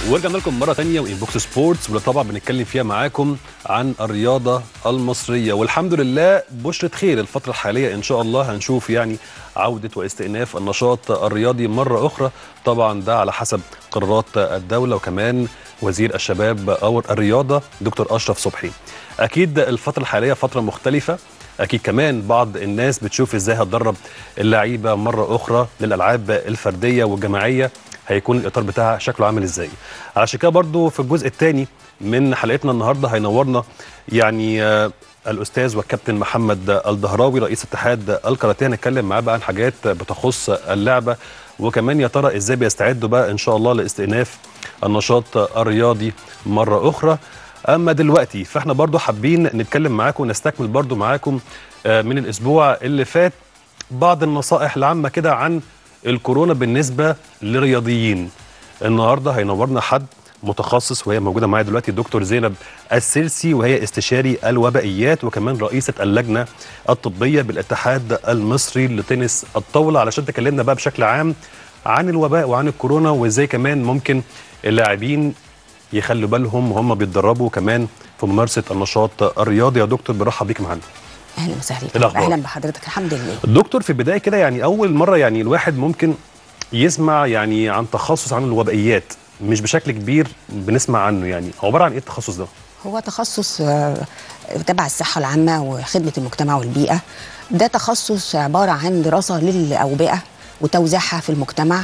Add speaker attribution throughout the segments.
Speaker 1: ورجعنا لكم مره ثانيه وانبوكس سبورتس واللي طبعا بنتكلم فيها معاكم عن الرياضه المصريه والحمد لله بشره خير الفتره الحاليه ان شاء الله هنشوف يعني عوده واستئناف النشاط الرياضي مره اخرى طبعا ده على حسب قرارات الدوله وكمان وزير الشباب او الرياضه دكتور اشرف صبحي اكيد الفتره الحاليه فتره مختلفه اكيد كمان بعض الناس بتشوف ازاي هتدرب اللعيبه مره اخرى للالعاب الفرديه والجماعيه هيكون الاطار بتاعها شكله عامل ازاي علشان كده برضو في الجزء الثاني من حلقتنا النهارده هينورنا يعني آه، الاستاذ والكابتن محمد الدهراوي رئيس اتحاد الكاراتيه هنتكلم معاه بقى عن حاجات بتخص اللعبه وكمان يا ترى ازاي بيستعدوا بقى ان شاء الله لاستئناف النشاط الرياضي مره اخرى اما دلوقتي فاحنا برضو حابين نتكلم معاكم ونستكمل برضو معاكم آه، من الاسبوع اللي فات بعض النصائح العامه كده عن الكورونا بالنسبه للرياضيين النهارده هينورنا حد متخصص وهي موجوده معايا دلوقتي الدكتور زينب السلسي وهي استشاري الوبائيات وكمان رئيسه اللجنه الطبيه بالاتحاد المصري لتنس الطاوله علشان تكلمنا بقى بشكل عام عن الوباء وعن الكورونا وازاي كمان ممكن اللاعبين يخلوا بالهم وهم بيتدربوا كمان في ممارسه النشاط الرياضي يا دكتور برحب بيك معانا
Speaker 2: اهلا وسهلا
Speaker 1: إيه الأخبار؟
Speaker 2: اهلا بحضرتك الحمد لله
Speaker 1: دكتور في البدايه كده يعني اول مره يعني الواحد ممكن يسمع يعني عن تخصص عن الوبائيات مش بشكل كبير بنسمع عنه يعني عباره عن ايه التخصص ده
Speaker 2: هو تخصص آه، تبع الصحه العامه وخدمه المجتمع والبيئه ده تخصص عباره عن دراسه للاوبئه وتوزيعها في المجتمع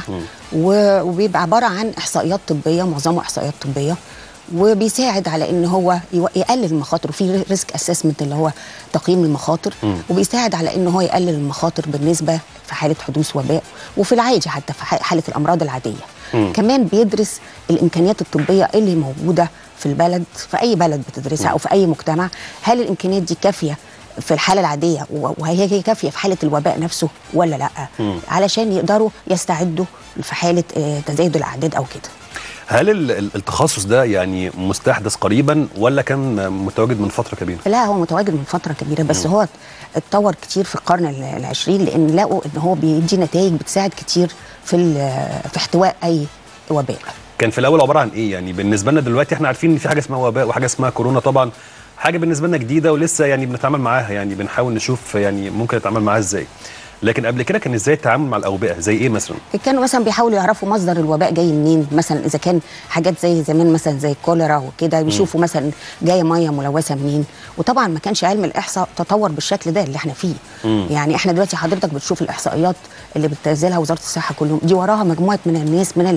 Speaker 2: و- وبيبقى عباره عن احصائيات طبيه معظمه احصائيات طبيه وبيساعد على ان هو يو- يقلل المخاطر وفي ريسك اسسمنت اللي هو تقييم المخاطر وبيساعد على ان هو يقلل المخاطر بالنسبه في حاله حدوث وباء وفي العادي حتى في ح- حاله الامراض العاديه كمان بيدرس الامكانيات الطبيه اللي موجوده في البلد في اي بلد بتدرسها او في اي مجتمع هل الامكانيات دي كافيه في الحاله العاديه و- وهي هي كافيه في حاله الوباء نفسه ولا لا علشان يقدروا يستعدوا في حاله آه، تزايد الاعداد او كده
Speaker 1: هل ال- ال- التخصص ده يعني مستحدث قريبا ولا كان متواجد من فتره كبيره
Speaker 2: لا هو متواجد من فتره كبيره بس هو اتطور كتير في القرن ال- العشرين لان لقوا ان هو بيدي نتائج بتساعد كتير في ال- في احتواء اي وباء
Speaker 1: كان في الاول عباره عن ايه يعني بالنسبه لنا دلوقتي احنا عارفين ان في حاجه اسمها وباء وحاجه اسمها كورونا طبعا حاجه بالنسبه لنا جديده ولسه يعني بنتعامل معاها يعني بنحاول نشوف يعني ممكن نتعامل معاها ازاي لكن قبل كده كان ازاي التعامل مع الاوبئه زي ايه مثلا
Speaker 2: كانوا مثلا بيحاولوا يعرفوا مصدر الوباء جاي منين مثلا اذا كان حاجات زي زمان مثلا زي الكوليرا وكده بيشوفوا مثلا جايه ميه ملوثه منين وطبعا ما كانش علم الاحصاء تطور بالشكل ده اللي احنا فيه يعني احنا دلوقتي حضرتك بتشوف الاحصائيات اللي بتنزلها وزاره الصحه كل يوم دي وراها مجموعه من الناس من ال...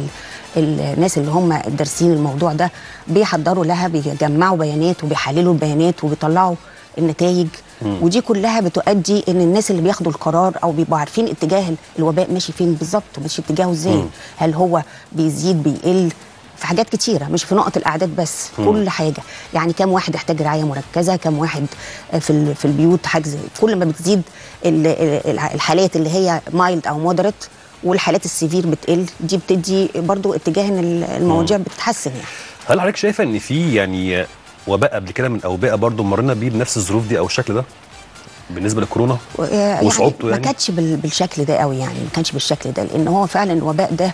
Speaker 2: الناس اللي هم دارسين الموضوع ده بيحضروا لها بيجمعوا بيانات وبيحللوا البيانات وبيطلعوا النتائج ودي كلها بتؤدي ان الناس اللي بياخدوا القرار او بيبقوا عارفين اتجاه الوباء ماشي فين بالظبط ماشي اتجاهه ازاي هل هو بيزيد بيقل في حاجات كتيرة مش في نقط الأعداد بس في كل حاجة يعني كم واحد يحتاج رعاية مركزة كم واحد في ال- في البيوت حجز كل ما بتزيد ال- ال- الحالات اللي هي مايلد أو مودريت والحالات السيفير بتقل دي بتدي برضو اتجاه ان المواضيع بتتحسن يعني
Speaker 1: هل حضرتك شايفه ان في يعني وباء قبل كده من اوبئه برضو مرينا بيه بنفس الظروف دي او الشكل ده بالنسبه للكورونا
Speaker 2: يعني
Speaker 1: وصعوبته
Speaker 2: ما
Speaker 1: يعني
Speaker 2: كانتش بال- بالشكل ده قوي يعني ما كانش بالشكل ده لان هو فعلا الوباء ده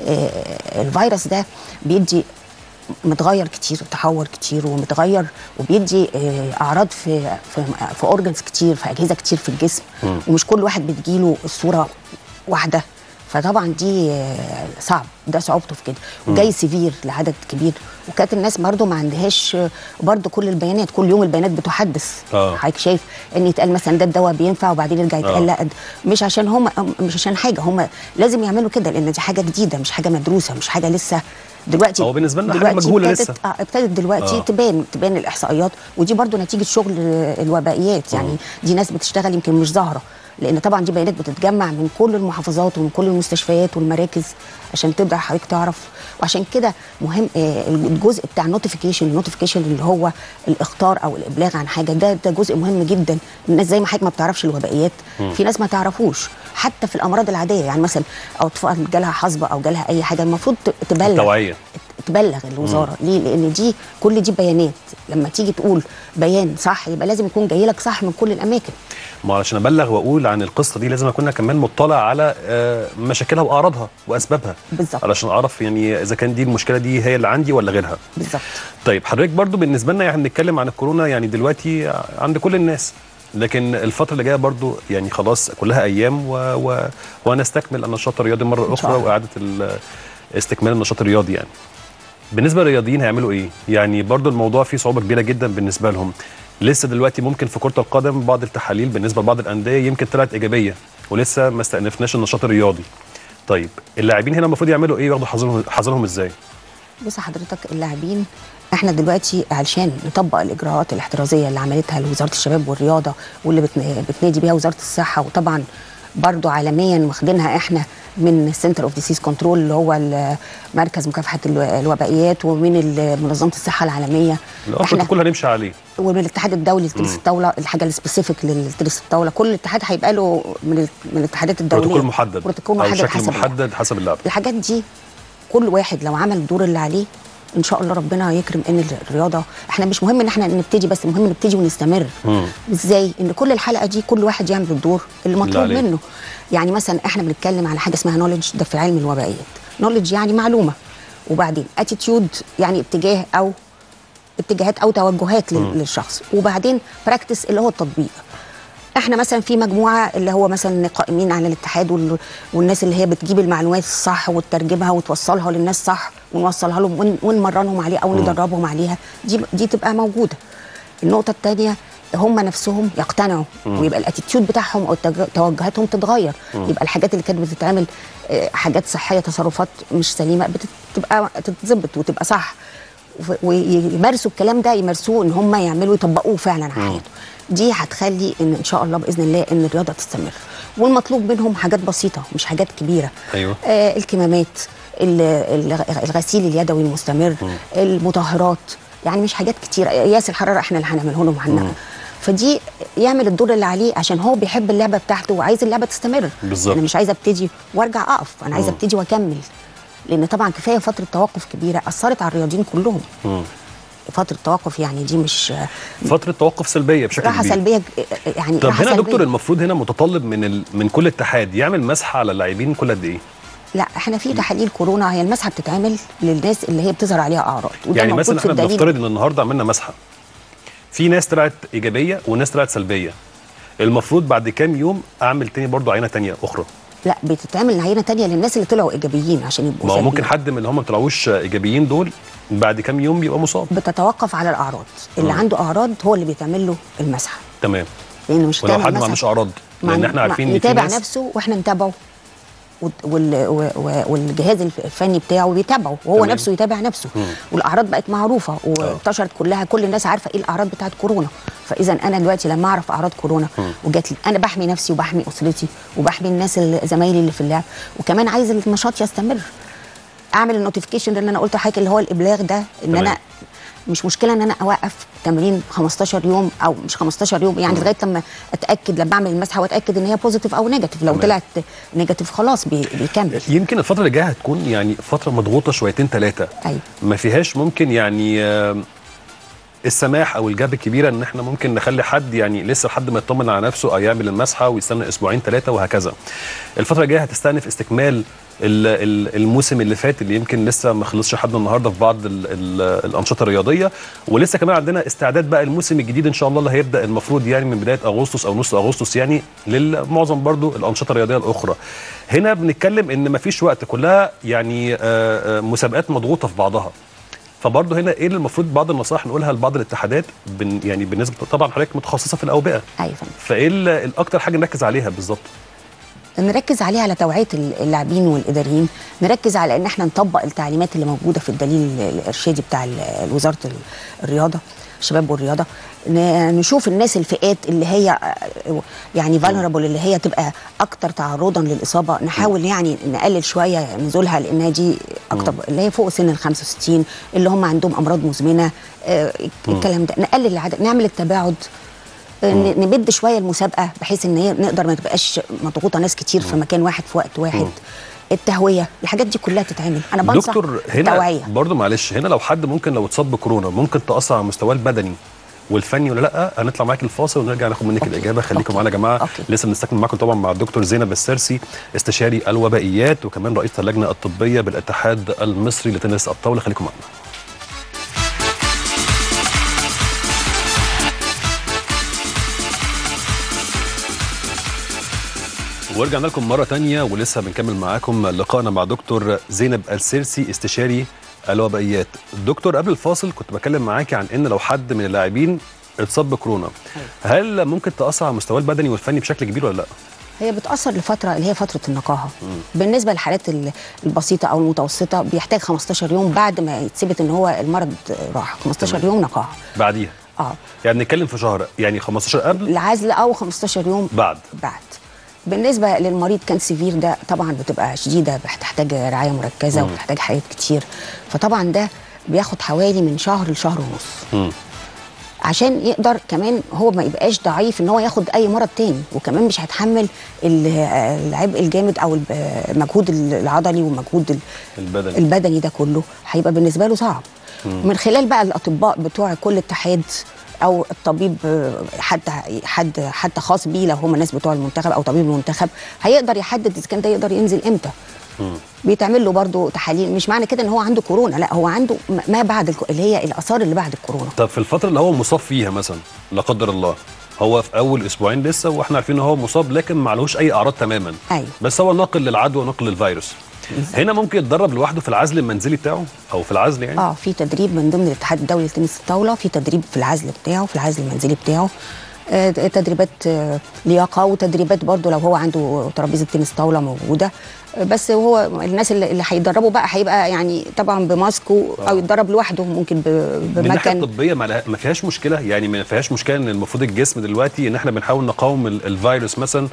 Speaker 2: آه، الفيروس ده بيدي متغير كتير وتحور كتير ومتغير وبيدي آه، اعراض في في في اورجنز كتير في اجهزه كتير في الجسم ومش كل واحد بتجيله الصوره واحده فطبعا دي آه، صعب ده صعوبته في كده وجاي سيفير لعدد كبير وكانت الناس برضو ما عندهاش آه، برضو كل البيانات كل يوم البيانات بتحدث
Speaker 1: آه.
Speaker 2: حضرتك شايف ان يتقال مثلا ده الدواء بينفع وبعدين يرجع يتقال لا مش عشان هم مش عشان حاجه هم لازم يعملوا كده لان دي حاجه جديده مش حاجه مدروسه مش حاجه لسه دلوقتي
Speaker 1: هو بالنسبة لنا حاجة
Speaker 2: دلوقتي
Speaker 1: مجهولة
Speaker 2: ابتدت
Speaker 1: لسه.
Speaker 2: اه ابتدت دلوقتي
Speaker 1: آه.
Speaker 2: آه. تبان تبان الاحصائيات ودي برضو نتيجه شغل آه، الوبائيات يعني دي ناس بتشتغل يمكن مش ظاهره لان طبعا دي بيانات بتتجمع من كل المحافظات ومن كل المستشفيات والمراكز عشان تبدا حضرتك تعرف وعشان كده مهم آه، الجزء بتاع النوتيفيكيشن النوتيفيكيشن اللي هو الاخطار او الابلاغ عن حاجه ده ده جزء مهم جدا الناس زي ما حضرتك ما بتعرفش الوبائيات في ناس ما تعرفوش حتى في الامراض العاديه يعني مثلا اطفال جالها حصبه او جالها اي حاجه المفروض ت- تبلغ
Speaker 1: التوعيه
Speaker 2: تبلغ الوزاره ليه لان دي كل دي بيانات لما تيجي تقول بيان صح يبقى لازم يكون جاي لك صح من كل الاماكن
Speaker 1: ما علشان ابلغ واقول عن القصه دي لازم اكون كمان مطلع على آه، مشاكلها واعراضها واسبابها
Speaker 2: بالظبط.
Speaker 1: علشان اعرف يعني اذا كان دي المشكله دي هي اللي عندي ولا غيرها
Speaker 2: بالظبط
Speaker 1: طيب حضرتك برضو بالنسبه لنا يعني بنتكلم عن الكورونا يعني دلوقتي عند كل الناس لكن الفتره اللي جايه برضو يعني خلاص كلها ايام و... و... وهنستكمل النشاط الرياضي مره
Speaker 2: شاء
Speaker 1: اخرى
Speaker 2: الله.
Speaker 1: واعاده ال... استكمال النشاط الرياضي يعني بالنسبه للرياضيين هيعملوا ايه يعني برضو الموضوع فيه صعوبه كبيره جدا بالنسبه لهم لسه دلوقتي ممكن في كره القدم بعض التحاليل بالنسبه لبعض الانديه يمكن طلعت ايجابيه ولسه ما استأنفناش النشاط الرياضي طيب اللاعبين هنا المفروض يعملوا ايه وياخدوا حذرهم حذرهم ازاي
Speaker 2: بص حضرتك اللاعبين احنا دلوقتي علشان نطبق الاجراءات الاحترازيه اللي عملتها وزاره الشباب والرياضه واللي بتن- بتنادي بيها وزاره الصحه وطبعا برضو عالميا واخدينها احنا من سنتر اوف ديسيز كنترول اللي هو ال- مركز مكافحه الو- الوبائيات ومن ال- منظمه الصحه العالميه
Speaker 1: البروتوكول هنمشي عليه
Speaker 2: ومن الاتحاد الدولي لتنس الطاوله الحاجه السبيسيفيك للتنس الطاوله كل اتحاد هيبقى له من ال- من الاتحادات الدوليه
Speaker 1: بروتوكول محدد
Speaker 2: بروتوكول
Speaker 1: او
Speaker 2: محدد
Speaker 1: شكل
Speaker 2: حسب اللعبة.
Speaker 1: محدد حسب اللعبه
Speaker 2: الحاجات دي كل واحد لو عمل الدور اللي عليه ان شاء الله ربنا يكرم ان الرياضه احنا مش مهم ان احنا نبتدي بس المهم نبتدي ونستمر
Speaker 1: مم.
Speaker 2: ازاي ان كل الحلقه دي كل واحد يعمل الدور اللي مطلوب
Speaker 1: عليه.
Speaker 2: منه يعني مثلا احنا بنتكلم على حاجه اسمها نولج ده في علم الوبائيات نولج يعني معلومه وبعدين اتيتيود يعني اتجاه او اتجاهات او توجهات لل- للشخص وبعدين براكتس اللي هو التطبيق احنا مثلا في مجموعه اللي هو مثلا قائمين على الاتحاد وال- والناس اللي هي بتجيب المعلومات الصح وتترجمها وتوصلها للناس صح ونوصلها لهم ون- ونمرنهم عليها او ندربهم عليها دي دي تبقى موجوده النقطه الثانيه هم نفسهم يقتنعوا ويبقى الاتيتيود بتاعهم او التج- توجهاتهم تتغير يبقى الحاجات اللي كانت بتتعمل آه، حاجات صحيه تصرفات مش سليمه بتبقى تتظبط وتبقى صح وف- ويمارسوا الكلام ده يمارسوه ان هم يعملوا يطبقوه فعلا على حياتهم دي هتخلي ان ان شاء الله باذن الله ان الرياضه تستمر والمطلوب منهم حاجات بسيطه مش حاجات كبيره
Speaker 1: أيوة.
Speaker 2: آه الكمامات ال- ال- الغسيل اليدوي المستمر المطهرات يعني مش حاجات كتيره قياس الحراره احنا اللي هنعمله لهم هن- فدي يعمل الدور اللي عليه عشان هو بيحب اللعبه بتاعته وعايز اللعبه تستمر
Speaker 1: بالظبط.
Speaker 2: انا مش عايزه ابتدي وارجع اقف انا عايزه ابتدي واكمل لان طبعا كفايه فتره توقف كبيره اثرت على الرياضيين كلهم
Speaker 1: مم.
Speaker 2: فتره توقف يعني دي مش
Speaker 1: فتره توقف سلبيه بشكل
Speaker 2: راحه
Speaker 1: كبير
Speaker 2: سلبيه يعني
Speaker 1: طب
Speaker 2: راحة
Speaker 1: هنا يا
Speaker 2: سلبية.
Speaker 1: دكتور المفروض هنا متطلب من ال... من كل اتحاد يعمل مسحه على اللاعبين كل قد ايه؟
Speaker 2: لا احنا في تحاليل كورونا هي المسحه بتتعمل للناس اللي هي بتظهر عليها اعراض وده
Speaker 1: يعني
Speaker 2: موجود
Speaker 1: مثلا
Speaker 2: في
Speaker 1: احنا
Speaker 2: الدليل.
Speaker 1: بنفترض ان النهارده عملنا مسحه في ناس طلعت ايجابيه وناس طلعت سلبيه المفروض بعد كام يوم اعمل تاني برضو عينه تانية اخرى
Speaker 2: لا بتتعمل عينه تانية للناس اللي طلعوا ايجابيين عشان يبقوا
Speaker 1: ما هو
Speaker 2: سلبيين.
Speaker 1: ممكن حد من اللي هم ما طلعوش ايجابيين دول بعد كام يوم يبقى مصاب
Speaker 2: بتتوقف على الاعراض اللي عنده اعراض هو اللي بيتعمل له المسحه
Speaker 1: تمام
Speaker 2: لان مش
Speaker 1: ولو
Speaker 2: هتعمل
Speaker 1: حد ما
Speaker 2: مسحة
Speaker 1: عندوش اعراض
Speaker 2: مع-
Speaker 1: لان احنا
Speaker 2: مع-
Speaker 1: عارفين ان في
Speaker 2: يتابع
Speaker 1: ناس
Speaker 2: نفسه واحنا نتابعه وال- وال- و- و- والجهاز الف- الفني بتاعه بيتابعه وهو
Speaker 1: تمام.
Speaker 2: نفسه يتابع نفسه والاعراض بقت معروفه وانتشرت كلها كل الناس عارفه ايه الاعراض بتاعت كورونا فاذا انا دلوقتي لما اعرف اعراض كورونا وجات لي انا بحمي نفسي وبحمي اسرتي وبحمي الناس اللي- زمايلي اللي في اللعب وكمان عايز النشاط يستمر اعمل النوتيفيكيشن اللي انا قلت لحضرتك اللي هو الابلاغ ده ان
Speaker 1: تمام.
Speaker 2: انا مش مشكله ان انا اوقف تمرين 15 يوم او مش 15 يوم يعني لغايه لما اتاكد لما اعمل المسحه واتاكد ان هي بوزيتيف او نيجاتيف لو
Speaker 1: تمام.
Speaker 2: طلعت نيجاتيف خلاص بي- بيكمل
Speaker 1: يمكن الفتره اللي جايه هتكون يعني فتره مضغوطه شويتين ثلاثه
Speaker 2: أيوة.
Speaker 1: ما فيهاش ممكن يعني آم، السماح او الجاب الكبيره ان احنا ممكن نخلي حد يعني لسه لحد ما يطمن على نفسه او يعمل المسحه ويستنى اسبوعين ثلاثه وهكذا. الفتره الجايه هتستأنف استكمال ال- ال- الموسم اللي فات اللي يمكن لسه ما خلصش لحد النهارده في بعض ال ال الانشطه الرياضيه ولسه كمان عندنا استعداد بقى الموسم الجديد ان شاء الله اللي هيبدا المفروض يعني من بدايه اغسطس او نص اغسطس يعني لمعظم برضو الانشطه الرياضيه الاخرى. هنا بنتكلم ان ما فيش وقت كلها يعني آه، آه، مسابقات مضغوطه في بعضها. فبرضه هنا ايه اللي المفروض بعض النصائح نقولها لبعض الاتحادات بن يعني بالنسبه طبعا حضرتك متخصصه في الاوبئه
Speaker 2: ايوه فندم.
Speaker 1: فايه ال- الاكتر حاجه نركز عليها بالظبط
Speaker 2: نركز عليه على توعيه اللاعبين والاداريين نركز على ان احنا نطبق التعليمات اللي موجوده في الدليل الارشادي بتاع ال- وزاره ال- الرياضه الشباب والرياضه ن- نشوف الناس الفئات اللي هي آه، يعني فالنربل اللي هي تبقى اكتر تعرضا للاصابه نحاول يعني نقلل شويه نزولها لانها دي اكتر اللي هي فوق سن ال 65 اللي هم عندهم امراض مزمنه آه، الكلام ده نقلل العدد نعمل التباعد ن- نمد شويه المسابقه بحيث ان هي نقدر ما تبقاش مضغوطه ناس كتير في مكان واحد في وقت واحد التهويه الحاجات دي كلها تتعمل انا بنصح
Speaker 1: دكتور هنا
Speaker 2: التوعيه
Speaker 1: برضو معلش هنا لو حد ممكن لو اتصاب بكورونا ممكن تاثر على مستواه البدني والفني ولا لا هنطلع معاك الفاصل ونرجع ناخد منك
Speaker 2: أوكي.
Speaker 1: الاجابه خليكم
Speaker 2: أوكي.
Speaker 1: معانا يا جماعه
Speaker 2: أوكي.
Speaker 1: لسه بنستكمل معاكم طبعا مع الدكتور زينب السرسي استشاري الوبائيات وكمان رئيس اللجنه الطبيه بالاتحاد المصري لتنس الطاوله خليكم معانا ورجعنا لكم مرة تانية ولسه بنكمل معاكم لقائنا مع دكتور زينب السرسي استشاري الوبائيات. دكتور قبل الفاصل كنت بكلم معاكي عن ان لو حد من اللاعبين اتصاب بكورونا هل ممكن تأثر على مستواه البدني والفني بشكل كبير ولا لا؟
Speaker 2: هي بتاثر لفتره اللي هي فتره النقاهه بالنسبه للحالات ال- البسيطه او المتوسطه بيحتاج 15 يوم بعد ما يتثبت ان هو المرض راح 15
Speaker 1: تمام.
Speaker 2: يوم نقاهه
Speaker 1: بعديها
Speaker 2: اه
Speaker 1: يعني بنتكلم في شهر يعني 15 قبل
Speaker 2: العزل او 15 يوم
Speaker 1: بعد
Speaker 2: بعد بالنسبه للمريض كان سيفير ده طبعا بتبقى شديده بتحتاج رعايه مركزه
Speaker 1: مم.
Speaker 2: وبتحتاج حاجات كتير فطبعا ده بياخد حوالي من شهر لشهر ونص
Speaker 1: مم.
Speaker 2: عشان يقدر كمان هو ما يبقاش ضعيف ان هو ياخد اي مرض تاني وكمان مش هيتحمل ال- العبء الجامد او الب- المجهود العضلي والمجهود ال-
Speaker 1: البدني
Speaker 2: البدني ده كله هيبقى بالنسبه له صعب من خلال بقى الاطباء بتوع كل اتحاد او الطبيب آه، حد حد حد خاص بيه لو هم الناس بتوع المنتخب او طبيب المنتخب هيقدر يحدد اذا كان ده يقدر ينزل امتى
Speaker 1: مم.
Speaker 2: بيتعمل له برضه تحاليل مش معنى كده ان هو عنده كورونا لا هو عنده م- ما بعد الكو- اللي هي الاثار اللي بعد الكورونا
Speaker 1: طب في الفترة اللي هو مصاب فيها مثلا لا قدر الله هو في اول اسبوعين لسه واحنا عارفين ان هو مصاب لكن ما عليهوش اي اعراض تماما
Speaker 2: ايوه
Speaker 1: بس هو ناقل للعدوى وناقل للفيروس هنا ممكن يتدرب لوحده في العزل المنزلي بتاعه او في العزل يعني
Speaker 2: اه في تدريب من ضمن الاتحاد الدولي لتنس الطاوله في تدريب في العزل بتاعه في العزل المنزلي بتاعه آه، تدريبات آه، لياقه وتدريبات برضو لو هو عنده ترابيزه تنس طاوله موجوده آه، بس هو الناس اللي اللي هيتدربوا بقى هيبقى يعني طبعا بماسك و- او يتدرب لوحده ممكن ب-
Speaker 1: من الناحيه
Speaker 2: بمكان
Speaker 1: الطبيه ما لها- ما فيهاش مشكله يعني ما فيهاش مشكله ان المفروض الجسم دلوقتي ان احنا بنحاول نقاوم ال- الفيروس مثلا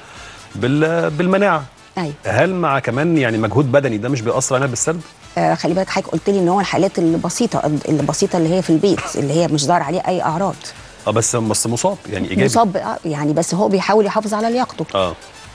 Speaker 1: بال- بالمناعه
Speaker 2: ايوه
Speaker 1: هل مع كمان يعني مجهود بدني ده مش بيأثر علينا بالسلب؟
Speaker 2: آه خلي بالك حضرتك قلت لي ان هو الحالات البسيطه البسيطه اللي هي في البيت اللي هي مش ظاهر عليه اي اعراض
Speaker 1: اه بس بس مصاب يعني ايجابي
Speaker 2: مصاب آه، يعني بس هو بيحاول يحافظ على لياقته
Speaker 1: اه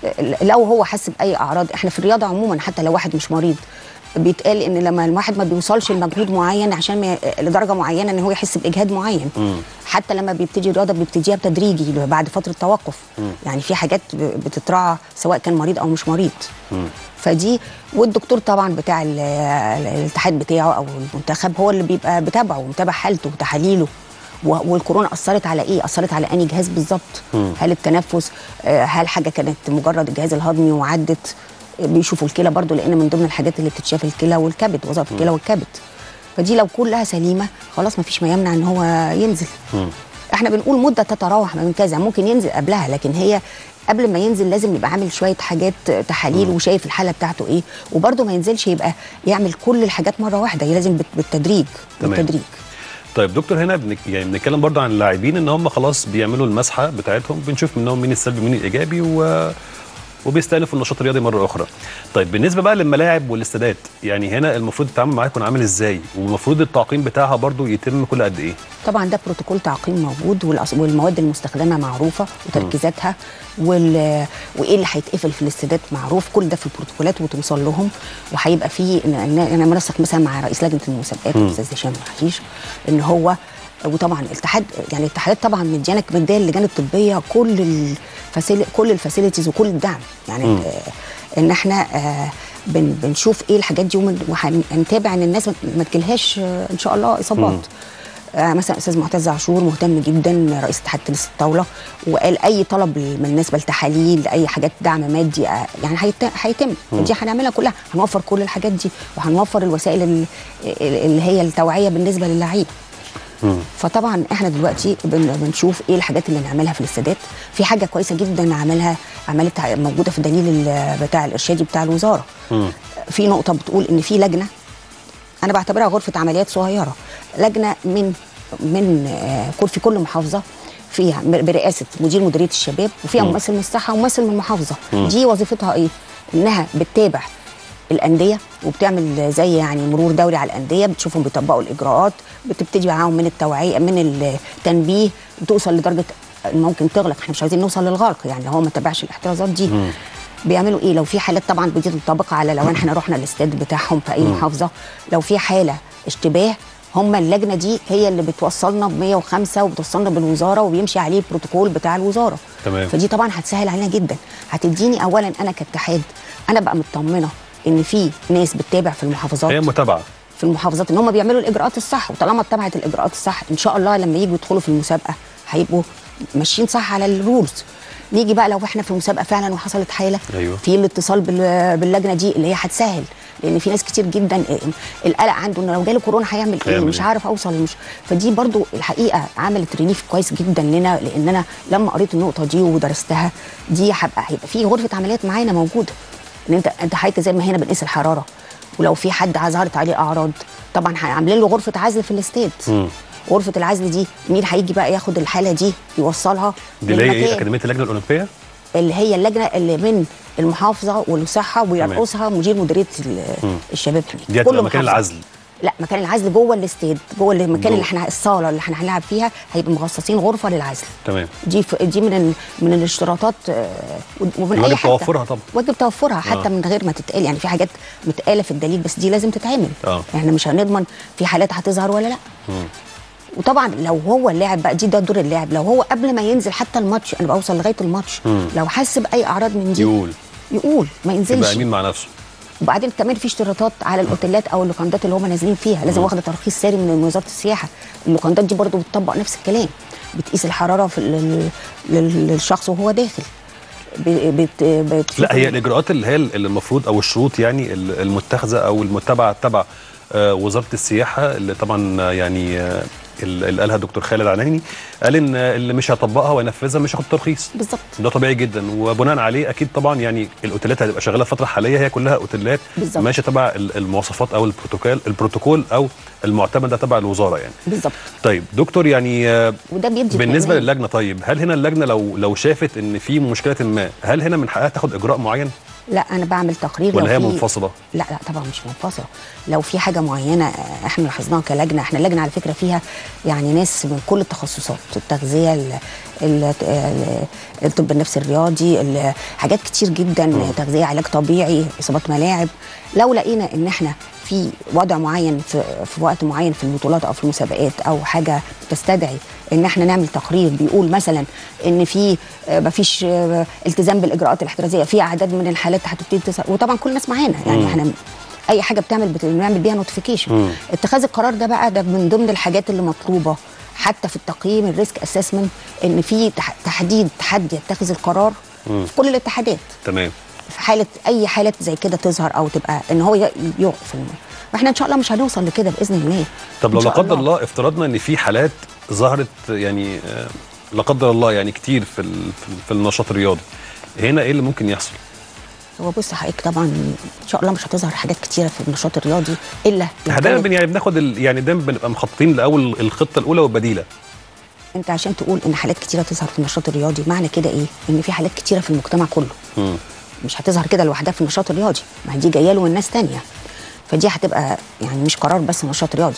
Speaker 2: لو هو حس باي اعراض احنا في الرياضه عموما حتى لو واحد مش مريض بيتقال ان لما الواحد ما بيوصلش لمجهود معين عشان ما لدرجه معينه ان هو يحس باجهاد معين
Speaker 1: مم.
Speaker 2: حتى لما بيبتدي الرياضه بيبتديها بتدريجي بعد فتره توقف يعني في حاجات ب- بتتراعى سواء كان مريض او مش مريض
Speaker 1: مم.
Speaker 2: فدي والدكتور طبعا بتاع ال- الاتحاد بتاعه او المنتخب هو اللي بيبقى بتابعه ومتابع حالته وتحاليله و- والكورونا اثرت على ايه؟ اثرت على انهي جهاز بالظبط؟ هل التنفس؟ آه، هل حاجه كانت مجرد الجهاز الهضمي وعدت؟ آه، بيشوفوا الكلى برضو لان من ضمن الحاجات اللي بتتشاف الكلى والكبد وظائف الكلى والكبد. فدي لو كلها سليمه خلاص ما فيش ما يمنع ان هو ينزل.
Speaker 1: مم.
Speaker 2: احنا بنقول مده تتراوح ما بين كذا ممكن ينزل قبلها لكن هي قبل ما ينزل لازم يبقى عامل شويه حاجات تحاليل وشايف الحاله بتاعته ايه وبرده ما ينزلش يبقى يعمل كل الحاجات مره واحده هي لازم بت- بالتدريج
Speaker 1: تمام.
Speaker 2: بالتدريج
Speaker 1: طيب دكتور هنا بنك يعني بنتكلم برضه عن اللاعبين ان هم خلاص بيعملوا المسحه بتاعتهم بنشوف منهم مين السلبي ومين الايجابي و وبيستأنفوا النشاط الرياضي مره اخرى. طيب بالنسبه بقى للملاعب والاستادات يعني هنا المفروض التعامل معاها يكون عامل ازاي؟ والمفروض التعقيم بتاعها برضه يتم كل قد ايه؟
Speaker 2: طبعا ده بروتوكول تعقيم موجود والأص- والمواد المستخدمه معروفه وتركيزاتها وال... وايه اللي هيتقفل في الاستادات معروف كل ده في البروتوكولات وتوصل لهم وهيبقى في إن- إن انا منسق مثلا مع رئيس لجنه المسابقات الاستاذ هشام حشيش ان هو وطبعا الاتحاد يعني الاتحادات طبعا مديانا مديه اللجان الطبيه كل الفاسيل كل الفاسيلتيز وكل الدعم يعني
Speaker 1: مم.
Speaker 2: آه ان احنا آه بن بنشوف ايه الحاجات دي ومن- وهنتابع ان الناس ما- ما تجيلهاش آه ان شاء الله اصابات آه مثلا استاذ معتز عاشور مهتم جدا رئيس اتحاد تنس الطاوله وقال اي طلب بالنسبه لتحاليل اي حاجات دعم مادي آه يعني هيت- هيتم دي هنعملها كلها هنوفر كل الحاجات دي وهنوفر الوسائل ال- اللي هي التوعيه بالنسبه للعيب
Speaker 1: مم.
Speaker 2: فطبعا احنا دلوقتي بن- بنشوف ايه الحاجات اللي نعملها في الاستادات في حاجه كويسه جدا عملها عملتها موجوده في الدليل ال- بتاع الارشادي بتاع الوزاره
Speaker 1: مم.
Speaker 2: في نقطه بتقول ان في لجنه انا بعتبرها غرفه عمليات صغيره لجنه من من آه، كل في كل محافظه فيها م- برئاسه مدير مديريه الشباب وفيها
Speaker 1: مم.
Speaker 2: ممثل من الصحه وممثل من المحافظه
Speaker 1: مم.
Speaker 2: دي وظيفتها ايه انها بتتابع الانديه وبتعمل زي يعني مرور دوري على الانديه بتشوفهم بيطبقوا الاجراءات بتبتدي معاهم من التوعيه من التنبيه بتوصل لدرجه ممكن تغلق احنا مش عايزين نوصل للغلق يعني هو ما تبعش الاحترازات دي
Speaker 1: مم.
Speaker 2: بيعملوا ايه لو في حالات طبعا دي تنطبق على لو احنا رحنا الاستاد بتاعهم في اي محافظه لو في حاله اشتباه هم اللجنه دي هي اللي بتوصلنا ب 105 وبتوصلنا بالوزاره وبيمشي عليه البروتوكول بتاع الوزاره
Speaker 1: تمام.
Speaker 2: فدي طبعا هتسهل علينا جدا هتديني اولا انا كاتحاد انا بقى مطمنه ان في ناس بتتابع في المحافظات
Speaker 1: هي متابعه
Speaker 2: في المحافظات ان هم بيعملوا الاجراءات الصح وطالما اتبعت الاجراءات الصح ان شاء الله لما يجوا يدخلوا في المسابقه هيبقوا ماشيين صح على الرولز نيجي بقى لو احنا في مسابقه فعلا وحصلت حاله
Speaker 1: أيوة.
Speaker 2: في الاتصال بال- باللجنه دي اللي هي هتسهل لان في ناس كتير جدا القلق عنده ان لو جاله كورونا هيعمل ايه
Speaker 1: هيعمل
Speaker 2: مش
Speaker 1: إيه؟
Speaker 2: عارف اوصل مش فدي برضو الحقيقه عملت ريليف كويس جدا لنا لان انا لما قريت النقطه دي ودرستها دي هبقى هيبقى في غرفه عمليات معانا موجوده ان انت انت حضرتك زي ما هنا بنقيس الحراره ولو في حد ظهرت عليه اعراض طبعا عاملين له غرفه عزل في الاستاد
Speaker 1: مم.
Speaker 2: غرفه العزل دي مين هيجي بقى ياخد الحاله دي يوصلها
Speaker 1: دي اللي هي ايه
Speaker 2: للمكان
Speaker 1: اكاديميه اللجنه الاولمبيه
Speaker 2: اللي هي اللجنه اللي من المحافظه والصحه ويرقصها مدير مديريه ال- الشباب هناك
Speaker 1: دي
Speaker 2: كل
Speaker 1: هتبقى مكان
Speaker 2: محافظة.
Speaker 1: العزل
Speaker 2: لا مكان العزل جوه الاستاد جوه المكان
Speaker 1: جوه.
Speaker 2: اللي احنا الصاله اللي احنا هنلعب فيها هيبقى مخصصين غرفه للعزل
Speaker 1: تمام
Speaker 2: دي ف... دي من ال... من الاشتراطات آه، ومن
Speaker 1: واجب
Speaker 2: اي حته
Speaker 1: توفرها طبعا.
Speaker 2: واجب توفرها حتى
Speaker 1: آه.
Speaker 2: من غير ما تتقال يعني في حاجات متقاله في الدليل بس دي لازم تتعمل
Speaker 1: آه.
Speaker 2: احنا مش هنضمن في حالات هتظهر ولا لا وطبعا لو هو اللاعب بقى دي ده دور اللاعب لو هو قبل ما ينزل حتى الماتش انا بوصل لغايه الماتش لو حس باي اعراض من دي
Speaker 1: يقول
Speaker 2: يقول ما
Speaker 1: يبقى
Speaker 2: ينزلش
Speaker 1: امين مع نفسه
Speaker 2: وبعدين كمان في اشتراطات على الاوتيلات او اللوكاندات اللي هم نازلين فيها لازم واخده ترخيص ساري من وزاره السياحه اللوكاندات دي برضو بتطبق نفس الكلام بتقيس الحراره في لل- لل- للشخص وهو داخل ب- بت بت
Speaker 1: لا هي الاجراءات اللي هي اللي المفروض او الشروط يعني ال- المتخذه او المتبعه تبع آه، وزاره السياحه اللي طبعا آه، يعني آه، اللي قالها الدكتور خالد عناني قال ان آه، اللي مش هيطبقها وينفذها مش هياخد ترخيص
Speaker 2: بالظبط
Speaker 1: ده طبيعي جدا وبناء عليه اكيد طبعا يعني الاوتيلات هتبقى شغاله الفتره الحاليه هي كلها اوتيلات
Speaker 2: بالظبط.
Speaker 1: ماشيه تبع ال- المواصفات او البروتوكول البروتوكول او المعتمده تبع الوزاره يعني
Speaker 2: بالظبط
Speaker 1: طيب دكتور يعني آه،
Speaker 2: وده بيدي
Speaker 1: بالنسبه
Speaker 2: اطمئنان.
Speaker 1: للجنه طيب هل هنا اللجنه لو لو شافت ان في مشكله ما هل هنا من حقها تاخد اجراء معين
Speaker 2: لا انا بعمل تقرير
Speaker 1: ولا
Speaker 2: لو
Speaker 1: هي
Speaker 2: في-
Speaker 1: منفصله
Speaker 2: لا لا طبعا مش منفصله لو في حاجه معينه آه، احنا لاحظناها كلجنه احنا اللجنه على فكره فيها يعني ناس من كل التخصصات التغذيه ال- ال- ال- الطب النفسي الرياضي ال- حاجات كتير جدا تغذيه علاج طبيعي اصابات ملاعب لو لقينا ان احنا في وضع معين في, في وقت معين في البطولات او في المسابقات او حاجه تستدعي ان احنا نعمل تقرير بيقول مثلا ان في آه، مفيش آه، التزام بالاجراءات الاحترازيه في اعداد من الحالات هتبتدي تظهر وطبعا كل الناس معانا يعني احنا اي حاجه بتعمل بت- بنعمل بيها نوتيفيكيشن اتخاذ القرار ده بقى ده من ضمن الحاجات اللي مطلوبه حتى في التقييم الريسك اسسمنت ان في تح- تحديد حد يتخذ القرار في كل الاتحادات
Speaker 1: تمام
Speaker 2: في حاله اي حالات زي كده تظهر او تبقى ان هو ي- يوقف الم- واحنا ان شاء الله مش هنوصل لكده باذن الله
Speaker 1: طب
Speaker 2: إن
Speaker 1: لو لا
Speaker 2: شاء
Speaker 1: قدر الله افترضنا ان في حالات ظهرت يعني آه، لا قدر الله يعني كتير في ال- في- في النشاط الرياضي هنا ايه اللي ممكن يحصل
Speaker 2: هو بص حضرتك طبعا ان شاء الله مش هتظهر حاجات كتيره في النشاط الرياضي الا لو
Speaker 1: احنا دايما
Speaker 2: كانت-
Speaker 1: بن- يعني بناخد ال- يعني دايما بنبقى مخططين لاول الخطه الاولى والبديله
Speaker 2: انت عشان تقول ان حالات كتيره تظهر في النشاط الرياضي معنى كده ايه ان في حالات كتيره في المجتمع كله
Speaker 1: مم.
Speaker 2: مش هتظهر كده لوحدها في النشاط الرياضي ما هي دي جايه له من ناس تانية فدي هتبقى يعني مش قرار بس نشاط رياضي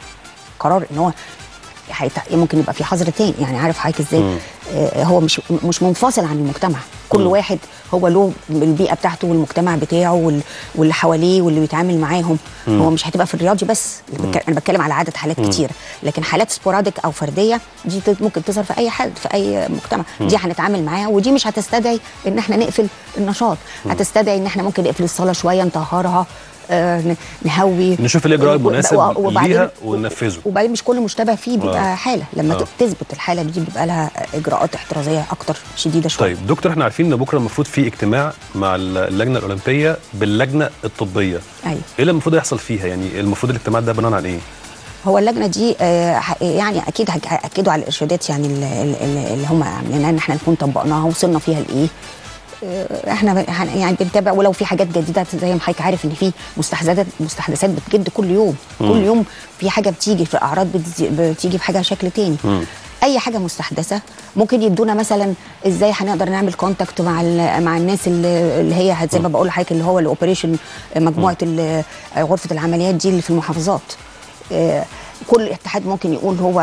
Speaker 2: قرار ان هو هيت- ممكن يبقى في حظر تاني يعني عارف حضرتك ازاي آه هو مش مش منفصل عن المجتمع كل
Speaker 1: مم.
Speaker 2: واحد هو له البيئه بتاعته والمجتمع بتاعه وال- واللي حواليه واللي بيتعامل معاهم هو مش هتبقى في الرياضي بس بك- انا بتكلم على عدد حالات كتير لكن حالات سبوراديك او فرديه دي ت- ممكن تظهر في اي حد في اي مجتمع دي هنتعامل معاها ودي مش هتستدعي ان احنا نقفل النشاط هتستدعي ان احنا ممكن نقفل الصاله شويه نطهرها آه، ن- نهوي
Speaker 1: نشوف الإجراء
Speaker 2: وب-
Speaker 1: المناسب
Speaker 2: وبعدين-
Speaker 1: ليها وننفذه.
Speaker 2: وبعدين مش كل مشتبه فيه بيبقى
Speaker 1: آه.
Speaker 2: حاله لما
Speaker 1: آه.
Speaker 2: ت- تثبت الحاله دي بيبقى لها اجراءات احترازيه اكتر شديده شويه
Speaker 1: طيب دكتور احنا عارفين ان بكره المفروض في اجتماع مع اللجنه الاولمبيه باللجنه الطبيه
Speaker 2: ايوه
Speaker 1: ايه اللي المفروض يحصل فيها يعني المفروض الاجتماع ده بناء عن ايه
Speaker 2: هو اللجنه دي آه، ح- يعني اكيد هج- هاكدوا على الارشادات يعني ال- ال- ال- اللي هم عاملينها ان احنا نكون طبقناها وصلنا فيها لايه آه، احنا ب- هن- يعني بنتابع ولو في حاجات جديده زي ما حضرتك عارف ان في مستحدثات مستحدثات بتجد كل يوم كل يوم في حاجه بتيجي في اعراض بتزي- بتيجي بحاجه شكل تاني اي حاجه مستحدثه ممكن يدونا مثلا ازاي هنقدر نعمل كونتاكت مع ال- مع الناس اللي اللي هي زي ما بقول لحضرتك اللي هو الاوبريشن مجموعه ال- غرفه العمليات دي اللي في المحافظات آه، كل اتحاد ممكن يقول هو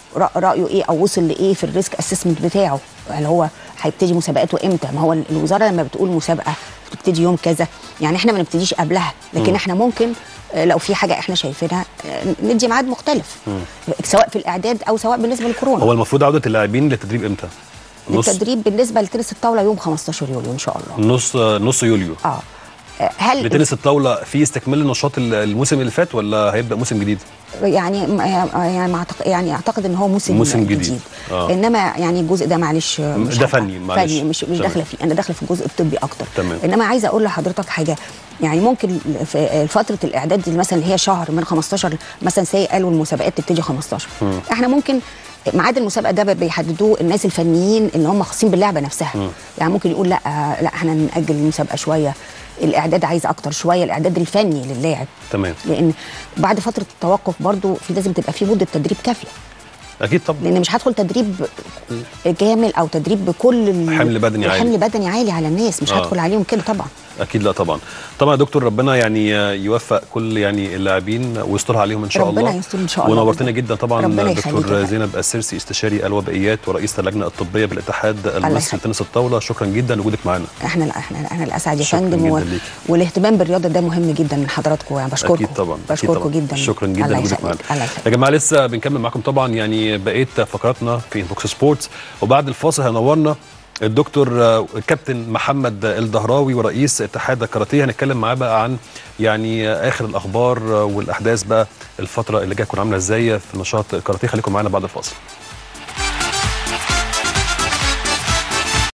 Speaker 2: رأ- رايه ايه او وصل لايه في الريسك اسسمنت بتاعه اللي هو هيبتدي مسابقاته امتى ما هو الوزاره لما بتقول مسابقه بتبتدي يوم كذا يعني احنا ما نبتديش قبلها لكن احنا ممكن آه، لو في حاجه احنا شايفينها آه، ندي ميعاد مختلف سواء في الاعداد او سواء بالنسبه للكورونا
Speaker 1: هو المفروض عوده اللاعبين للتدريب امتى؟ نص
Speaker 2: التدريب بالنسبه لتنس الطاوله يوم 15 يوليو ان شاء الله
Speaker 1: نص نص يوليو
Speaker 2: اه آه، هل
Speaker 1: لتنس الطاوله في استكمال لنشاط الموسم اللي فات ولا هيبدا موسم جديد؟
Speaker 2: يعني يعني ما أعتقد يعني اعتقد ان هو موسم,
Speaker 1: موسم جديد. آه.
Speaker 2: انما يعني الجزء ده معلش مش
Speaker 1: ده
Speaker 2: هبقى-
Speaker 1: فني، معلش.
Speaker 2: فني مش مش
Speaker 1: تمام.
Speaker 2: داخله فيه انا داخله في الجزء الطبي اكتر
Speaker 1: تمام.
Speaker 2: انما عايزه اقول لحضرتك حاجه يعني ممكن في فتره الاعداد دي مثلا اللي هي شهر من 15 مثلا سي قالوا المسابقات تبتدي 15 احنا ممكن ميعاد المسابقه ده بيحددوه الناس الفنيين اللي هم خاصين باللعبه نفسها يعني ممكن يقول لا لا احنا ناجل المسابقه شويه الاعداد عايز اكتر شويه الاعداد الفني للاعب
Speaker 1: تمام
Speaker 2: لان بعد فتره التوقف برضو في لازم تبقى في مده تدريب كافيه
Speaker 1: اكيد طبعا
Speaker 2: لان مش هدخل تدريب كامل او تدريب بكل ال-
Speaker 1: حمل بدني عالي.
Speaker 2: حمل بدني عالي على الناس مش
Speaker 1: آه.
Speaker 2: هدخل عليهم كده طبعا
Speaker 1: اكيد لا طبعا طبعا يا دكتور ربنا يعني يوفق كل يعني اللاعبين ويسترها عليهم ان شاء
Speaker 2: ربنا
Speaker 1: الله
Speaker 2: يستر إن شاء الله.
Speaker 1: ونورتنا جدا طبعا
Speaker 2: ربنا يخليك
Speaker 1: دكتور
Speaker 2: يا
Speaker 1: زينب السرسي استشاري الوبائيات ورئيس اللجنه الطبيه بالاتحاد المصري
Speaker 2: يخليك.
Speaker 1: لتنس الطاوله شكرا جدا لوجودك معانا
Speaker 2: احنا احنا احنا الاسعد يا
Speaker 1: شكراً
Speaker 2: فندم
Speaker 1: جداً
Speaker 2: و...
Speaker 1: ليك.
Speaker 2: والاهتمام بالرياضه ده مهم جدا من حضراتكم يعني بشكركم
Speaker 1: اكيد طبعا أكيد
Speaker 2: بشكركم
Speaker 1: طبعاً.
Speaker 2: جدا
Speaker 1: شكرا جدا
Speaker 2: الله
Speaker 1: لوجودك
Speaker 2: يخليك.
Speaker 1: معانا
Speaker 2: الله يخليك.
Speaker 1: يا جماعه لسه بنكمل معاكم طبعا يعني بقيه فقراتنا في بوكس سبورتس وبعد الفاصل هينورنا الدكتور آه، كابتن محمد الدهراوي ورئيس اتحاد الكاراتيه هنتكلم معاه بقى عن يعني آه، اخر الاخبار آه، والاحداث بقى الفتره اللي جايه تكون عامله ازاي في نشاط الكاراتيه خليكم معانا بعد الفاصل